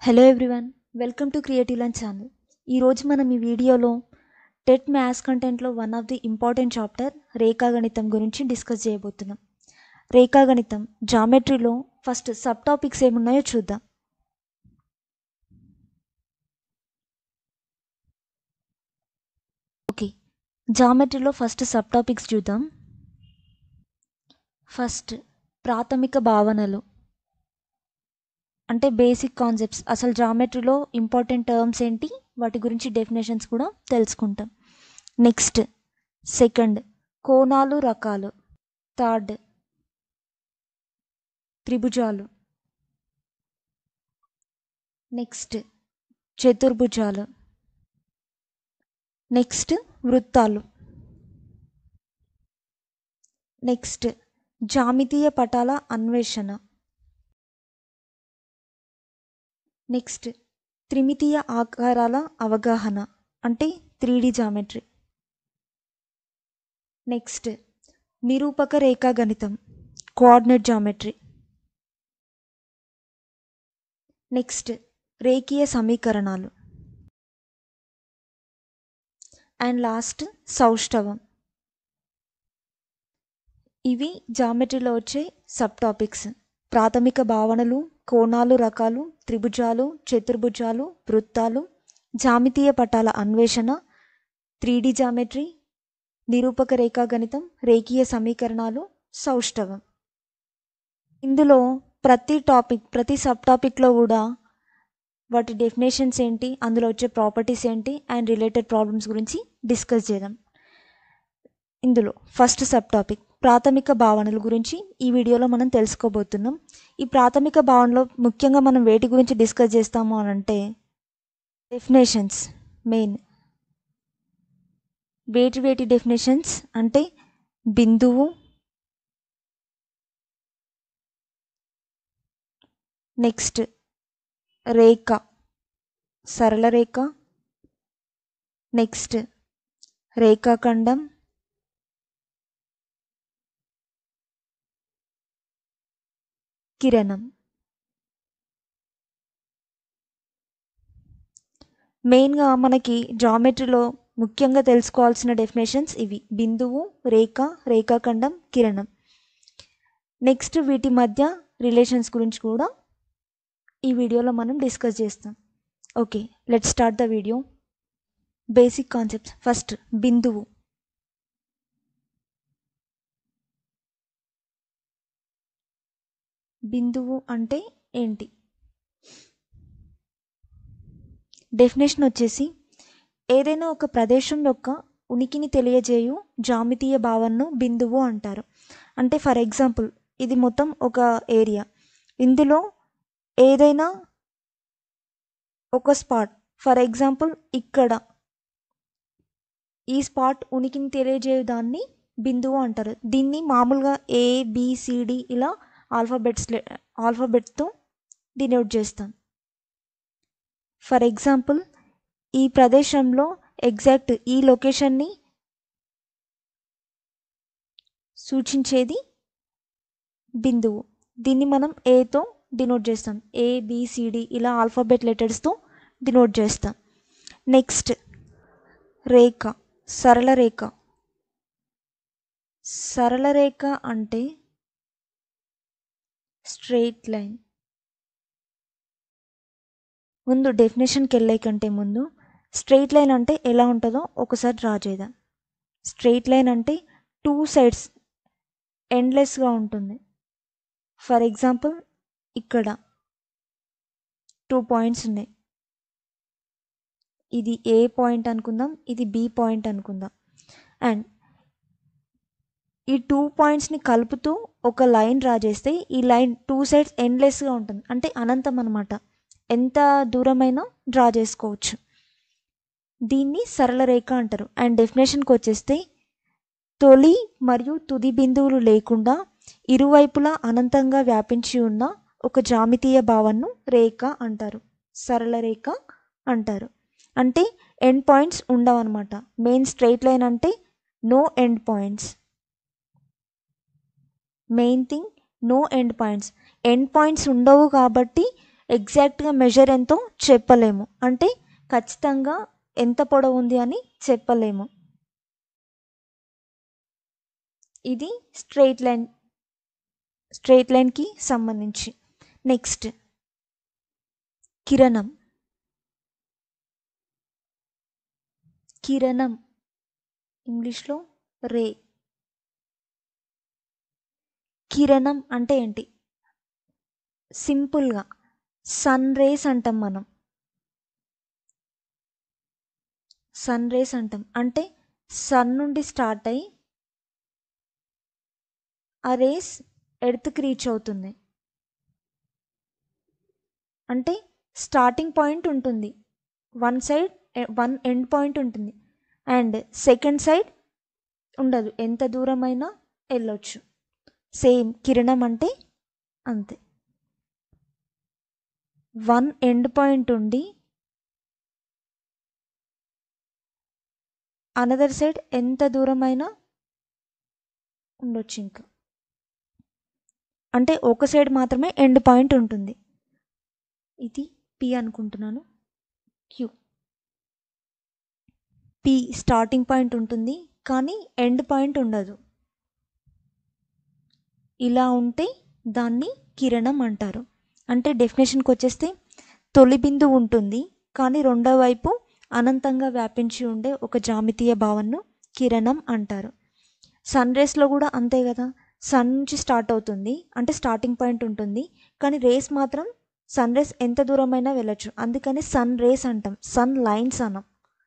hello everyone welcome to creative lunch channel ఈరోజు మనం ఈ వీడియోలో టెట్ మ్యాథ్స్ కంటెంట్లో one of the important chapter రేఖాగణితం గురించి డిస్కస్ చేయబోతున్నాం రేఖాగణితం జామెట్రీలో ఫస్ట్ సబ్ టాపిక్స్ ఏమున్నాయో చూద్దాం ఓకే జామెట్రీలో ఫస్ట్ సబ్ టాపిక్స్ చూద్దాం ఫస్ట్ ప్రాథమిక భావనలు అంటే బేసిక్ కాన్సెప్ట్స్ అసలు జామెట్రీలో ఇంపార్టెంట్ టర్మ్స్ ఏంటి వాటి గురించి డెఫినేషన్స్ కూడా తెలుసుకుంటాం నెక్స్ట్ సెకండ్ కోణాలు రకాలు థర్డ్ త్రిభుజాలు నెక్స్ట్ చతుర్భుజాలు నెక్స్ట్ వృత్తాలు నెక్స్ట్ జామితీయ పటాల అన్వేషణ నెక్స్ట్ త్రిమితీయ ఆకారాల అవగాహన అంటే త్రీ డి జామెట్రీ నెక్స్ట్ నిరూపక రేఖాగణితం కోఆర్డినేట్ జామెట్రీ నెక్స్ట్ రేఖీయ సమీకరణాలు అండ్ లాస్ట్ సౌష్ఠవం ఇవి జామెట్రీలో వచ్చే సబ్ టాపిక్స్ ప్రాథమిక భావనలు కోణాలు రకాలు త్రిభుజాలు చతుర్భుజాలు వృత్తాలు జామితీయ పటాల అన్వేషణ త్రీ డి జామెట్రీ నిరూపక రేఖాగణితం రేఖీయ సమీకరణాలు సౌష్ఠవం ఇందులో ప్రతి టాపిక్ ప్రతి సబ్ టాపిక్లో కూడా వాటి డెఫినేషన్స్ ఏంటి అందులో వచ్చే ప్రాపర్టీస్ ఏంటి అండ్ రిలేటెడ్ ప్రాబ్లమ్స్ గురించి డిస్కస్ చేద్దాం ఇందులో ఫస్ట్ సబ్ టాపిక్ ప్రాథమిక భావనల గురించి ఈ వీడియోలో మనం తెలుసుకోబోతున్నాం ఈ ప్రాథమిక భావనలో ముఖ్యంగా మనం వేటి గురించి డిస్కస్ చేస్తాము అని అంటే డెఫినేషన్స్ మెయిన్ వేటి వేటి డెఫినేషన్స్ అంటే బిందువు నెక్స్ట్ రేఖ సరళ రేఖ నెక్స్ట్ రేఖాఖండం కిరణం మెయిన్గా మనకి జామెట్రీలో ముఖ్యంగా తెలుసుకోవాల్సిన డెఫినేషన్స్ ఇవి బిందువు రేఖ రేఖాఖండం కిరణం నెక్స్ట్ వీటి మధ్య రిలేషన్స్ గురించి కూడా ఈ వీడియోలో మనం డిస్కస్ చేస్తాం okay let start the video basic concepts first బిందువు బిందువు అంటే ఏంటి డెఫినేషన్ వచ్చేసి ఏదైనా ఒక ప్రదేశం యొక్క ఉనికిని తెలియజేయు జామితీయ భావనను బిందువు అంటారు అంటే ఫర్ ఎగ్జాంపుల్ ఇది మొత్తం ఒక ఏరియా ఇందులో ఏదైనా ఒక స్పాట్ ఫర్ ఎగ్జాంపుల్ ఇక్కడ ఈ స్పాట్ ఉనికిని తెలియజేయు దాన్ని బిందువు అంటారు దీన్ని మామూలుగా ఏ బిసిడి ఇలా ఆల్ఫాబెట్స్ ఆల్ఫాబెట్తో డినోట్ చేస్తాం ఫర్ ఎగ్జాంపుల్ ఈ ప్రదేశంలో ఎగ్జాక్ట్ ఈ లొకేషన్ని సూచించేది బిందువు దీన్ని మనం ఏతో డినోట్ చేస్తాం ఏ బిసిడి ఇలా ఆల్ఫాబెట్ లెటర్స్తో డినోట్ చేస్తాం నెక్స్ట్ రేఖ సరళ రేఖ సరళ రేఖ అంటే స్ట్రెయిట్ లైన్ ముందు డెఫినేషన్కి వెళ్ళే కంటే ముందు స్ట్రెయిట్ లైన్ అంటే ఎలా ఉంటుందో ఒకసారి డ్రా చేద్దాం స్ట్రెయిట్ లైన్ అంటే టూ సైడ్స్ ఎండ్లెస్గా ఉంటుంది ఫర్ ఎగ్జాంపుల్ ఇక్కడ టూ పాయింట్స్ ఉన్నాయి ఇది ఏ పాయింట్ అనుకుందాం ఇది బి పాయింట్ అనుకుందాం అండ్ ఈ టూ పాయింట్స్ని కలుపుతూ ఒక లైన్ డ్రా చేస్తే ఈ లైన్ టూ సైడ్స్ ఎండ్లెస్గా ఉంటుంది అంటే అనంతం అనమాట ఎంత దూరమైనా డ్రా చేసుకోవచ్చు దీన్ని సరళ రేఖ అంటారు అండ్ డెఫినేషన్కి వచ్చేస్తే తొలి మరియు తుది బిందువులు లేకుండా ఇరువైపులా అనంతంగా వ్యాపించి ఉన్న ఒక జామితీయ భావనను రేఖ అంటారు సరళ రేఖ అంటారు అంటే ఎండ్ పాయింట్స్ ఉండవన్నమాట మెయిన్ స్ట్రైట్ లైన్ అంటే no end points main thing no end points end points ఉండవు కాబట్టి ఎగ్జాక్ట్గా మెజర్ ఎంతో చెప్పలేము అంటే ఖచ్చితంగా ఎంత పొడవు ఉంది అని చెప్పలేము ఇది స్ట్రెయిట్ లైన్ స్ట్రెయిట్ లైన్కి సంబంధించి నెక్స్ట్ కిరణం కిరణం ఇంగ్లీష్లో రే కిరణం అంటే ఏంటి సింపుల్గా సన్ రేస్ అంటాం మనం సన్ రేస్ అంటాం అంటే సన్ నుండి స్టార్ట్ అయ్యి ఆ రేస్ ఎర్త్కి రీచ్ అవుతుంది అంటే స్టార్టింగ్ పాయింట్ ఉంటుంది one side one end point ఉంటుంది అండ్ సెకండ్ సైడ్ ఉండదు ఎంత దూరమైనా వెళ్ళొచ్చు సేమ్ కిరణం అంటే అంతే వన్ ఎండ్ పాయింట్ ఉండి అనదర్ సైడ్ ఎంత దూరమైనా ఉండొచ్చు ఇంకా అంటే ఒక సైడ్ మాత్రమే ఎండ్ పాయింట్ ఉంటుంది ఇది పి అనుకుంటున్నాను క్యూ పి స్టార్టింగ్ పాయింట్ ఉంటుంది కానీ ఎండ్ పాయింట్ ఉండదు ఇలా ఉంటే దాన్ని కిరణం అంటారు అంటే డెఫినేషన్కి వచ్చేస్తే తొలి బిందువు ఉంటుంది కానీ రెండో వైపు అనంతంగా వ్యాపించి ఉండే ఒక జామితీయ భావనను కిరణం అంటారు సన్ రేస్లో కూడా అంతే కదా సన్ నుంచి స్టార్ట్ అవుతుంది అంటే స్టార్టింగ్ పాయింట్ ఉంటుంది కానీ రేస్ మాత్రం సన్ రేస్ ఎంత దూరమైనా వెళ్ళొచ్చు అందుకని సన్ రేస్ అంటాం సన్ లైన్స్ అనం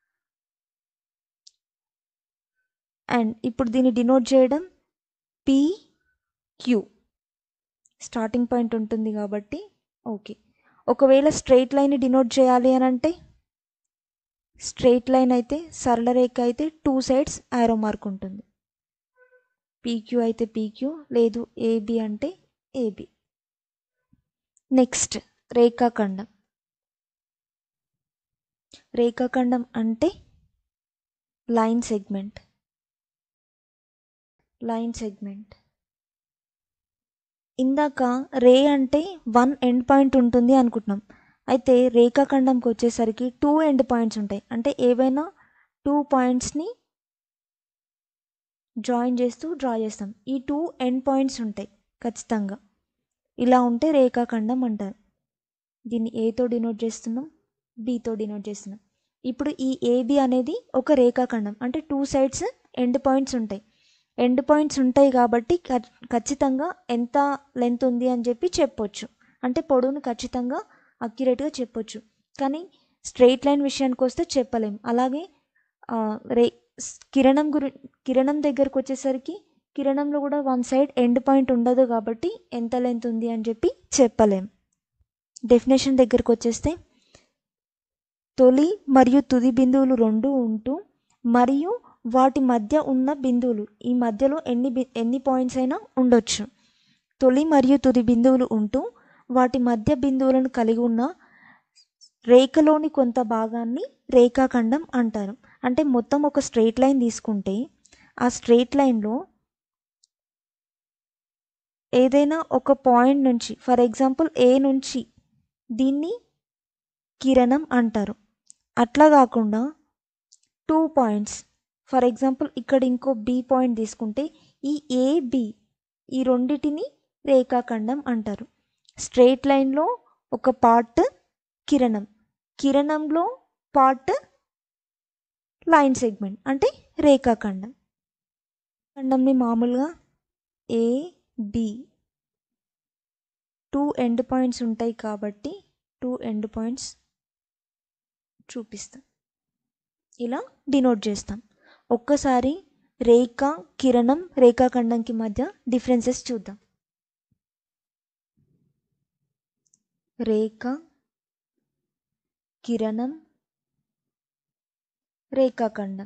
అండ్ ఇప్పుడు దీన్ని డినోట్ చేయడం పి క్యూ స్టార్టింగ్ పాయింట్ ఉంటుంది కాబట్టి ఓకే ఒకవేళ స్ట్రెయిట్ లైన్ డినోట్ చేయాలి అని అంటే స్ట్రెయిట్ లైన్ అయితే సరళ రేఖ అయితే టూ సైడ్స్ యారో మార్క్ ఉంటుంది పీక్యూ అయితే పీక్యూ లేదు ఏబి అంటే ఏబి నెక్స్ట్ రేఖాఖండం రేఖాఖండం అంటే లైన్ సెగ్మెంట్ లైన్ సెగ్మెంట్ ఇందాక రే అంటే వన్ ఎండ్ పాయింట్ ఉంటుంది అనుకుంటున్నాం అయితే రేఖాఖండంకి వచ్చేసరికి టూ ఎండ్ పాయింట్స్ ఉంటాయి అంటే ఏవైనా టూ పాయింట్స్ని జాయిన్ చేస్తూ డ్రా చేస్తాం ఈ టూ ఎండ్ పాయింట్స్ ఉంటాయి ఖచ్చితంగా ఇలా ఉంటే రేఖాఖండం అంటారు దీన్ని ఏతో డినోట్ చేస్తున్నాం బీతో డినోట్ చేస్తున్నాం ఇప్పుడు ఈ ఏబి అనేది ఒక రేఖాఖండం అంటే టూ సైడ్స్ ఎండ్ పాయింట్స్ ఉంటాయి ఎండ్ పాయింట్స్ ఉంటాయి కాబట్టి ఖచ్చితంగా ఎంత లెంత్ ఉంది అని చెప్పి చెప్పొచ్చు అంటే పొడవును ఖచ్చితంగా అక్యురేట్గా చెప్పొచ్చు కానీ స్ట్రెయిట్ లైన్ విషయానికి వస్తే చెప్పలేం అలాగే రే కిరణం గురి కిరణం దగ్గరకు వచ్చేసరికి కిరణంలో కూడా వన్ సైడ్ ఎండ్ పాయింట్ ఉండదు కాబట్టి ఎంత లెంత్ ఉంది అని చెప్పి చెప్పలేం డెఫినేషన్ దగ్గరకు వచ్చేస్తే తొలి మరియు తుది బిందువులు రెండు ఉంటూ మరియు వాటి మధ్య ఉన్న బిందువులు ఈ మధ్యలో ఎన్ని ఎన్ని పాయింట్స్ అయినా ఉండొచ్చు తొలి మరియు తుది బిందువులు ఉంటూ వాటి మధ్య బిందువులను కలిగి ఉన్న రేఖలోని కొంత భాగాన్ని రేఖాఖండం అంటారు అంటే మొత్తం ఒక స్ట్రెయిట్ లైన్ తీసుకుంటే ఆ స్ట్రెయిట్ లైన్లో ఏదైనా ఒక పాయింట్ నుంచి ఫర్ ఎగ్జాంపుల్ ఏ నుంచి దీన్ని కిరణం అంటారు అట్లా కాకుండా టూ పాయింట్స్ ఫర్ ఎగ్జాంపుల్ ఇక్కడ ఇంకో బి పాయింట్ తీసుకుంటే ఈ ఏ బి ఈ రెండిటిని రేఖాఖండం అంటారు స్ట్రెయిట్ లైన్లో ఒక పార్ట్ కిరణం కిరణంలో పార్ట్ లైన్ సెగ్మెంట్ అంటే రేఖాఖండం ఖండంని మామూలుగా A B two end points ఉంటాయి కాబట్టి టూ ఎండ్ పాయింట్స్ చూపిస్తాం ఇలా డినోట్ చేస్తాం ఒక్కసారి రేఖ కిరణం రేఖాఖండంకి మధ్య డిఫరెన్సెస్ చూద్దాం రేఖ కిరణం రేఖాఖండం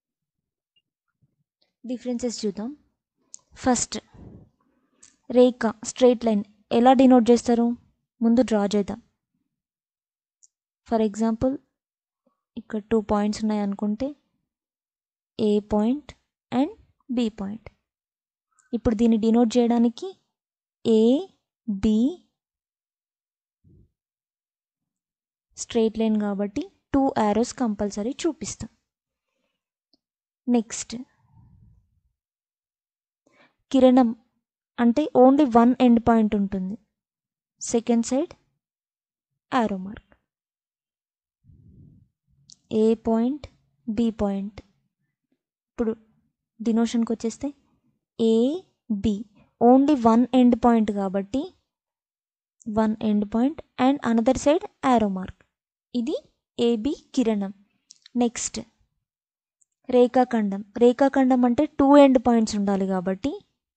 డిఫరెన్సెస్ చూద్దాం ఫస్ట్ రేఖ స్ట్రైట్ లైన్ ఎలా డినోట్ చేస్తారు ముందు డ్రా చేద్దాం ఫర్ ఎగ్జాంపుల్ ఇక్కడ టూ పాయింట్స్ ఉన్నాయి అనుకుంటే A point and B point ఇప్పుడు దీన్ని డినోట్ చేయడానికి ఏ బి స్ట్రైట్ లైన్ కాబట్టి టూ యారోస్ కంపల్సరీ చూపిస్తాం నెక్స్ట్ కిరణం అంటే ఓన్లీ వన్ ఎండ్ పాయింట్ ఉంటుంది second side arrow mark A point B point ఇప్పుడు డినోషన్కి వచ్చేస్తే A B only one end point కాబట్టి one end point and another side arrow mark ఇది ఏబి కిరణం నెక్స్ట్ రేఖాఖండం రేఖాఖండం అంటే టూ ఎండ్ పాయింట్స్ ఉండాలి కాబట్టి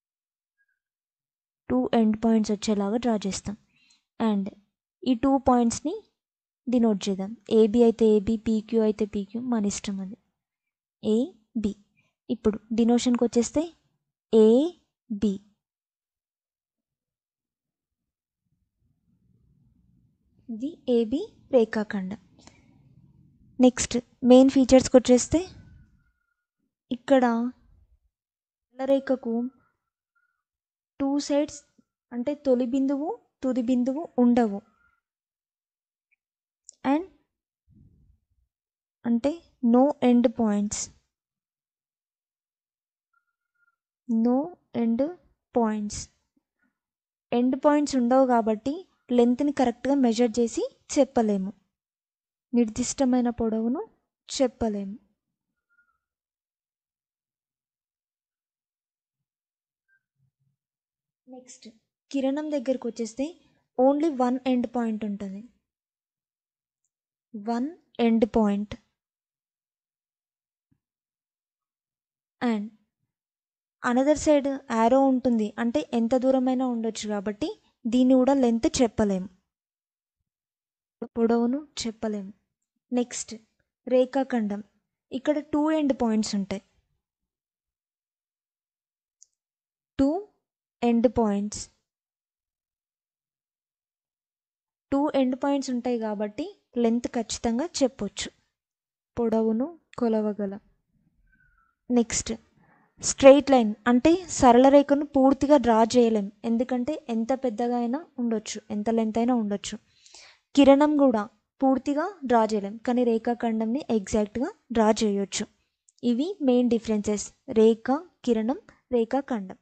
టూ ఎండ్ పాయింట్స్ వచ్చేలాగా డ్రా చేస్తాం అండ్ ఈ టూ పాయింట్స్ని డినోట్ చేద్దాం ఏబి అయితే ఏబి పీక్యూ అయితే పీక్యూ మన ఇష్టం అది ఏ బి ఇప్పుడు డినోషన్కి వచ్చేస్తే ఏ బి ఇది ఏబి రేఖాఖండం నెక్స్ట్ మెయిన్ ఫీచర్స్కి వచ్చేస్తే ఇక్కడ రేఖకు టూ సైడ్స్ అంటే తొలి బిందువు తుది బిందువు ఉండవు అండ్ అంటే no end points no end points end points ఉండవు కాబట్టి లెంత్ని కరెక్ట్గా మెజర్ చేసి చెప్పలేము నిర్దిష్టమైన పొడవును చెప్పలేము నెక్స్ట్ కిరణం దగ్గరకు వచ్చేస్తే ఓన్లీ వన్ ఎండ్ పాయింట్ ఉంటుంది one end point and another side arrow ఉంటుంది అంటే ఎంత దూరమైనా ఉండొచ్చు కాబట్టి దీన్ని కూడా లెంత్ చెప్పలేము పొడవును చెప్పలేము నెక్స్ట్ రేఖాఖండం ఇక్కడ two end points two end end పాయింట్స్ టూ ఎండ్ పాయింట్స్ ఉంటాయి కాబట్టి లెంత్ ఖచ్చితంగా చెప్పొచ్చు పొడవును కొలవగల నెక్స్ట్ స్ట్రెయిట్ లైన్ అంటే సరళ రేఖను పూర్తిగా డ్రా చేయలేం ఎందుకంటే ఎంత పెద్దగా అయినా ఉండొచ్చు ఎంత లెంత్ అయినా ఉండొచ్చు కిరణం కూడా పూర్తిగా డ్రా చేయలేం కానీ రేఖాఖండంని ఎగ్జాక్ట్గా డ్రా చేయొచ్చు ఇవి మెయిన్ డిఫరెన్సెస్ రేఖ కిరణం రేఖాఖండం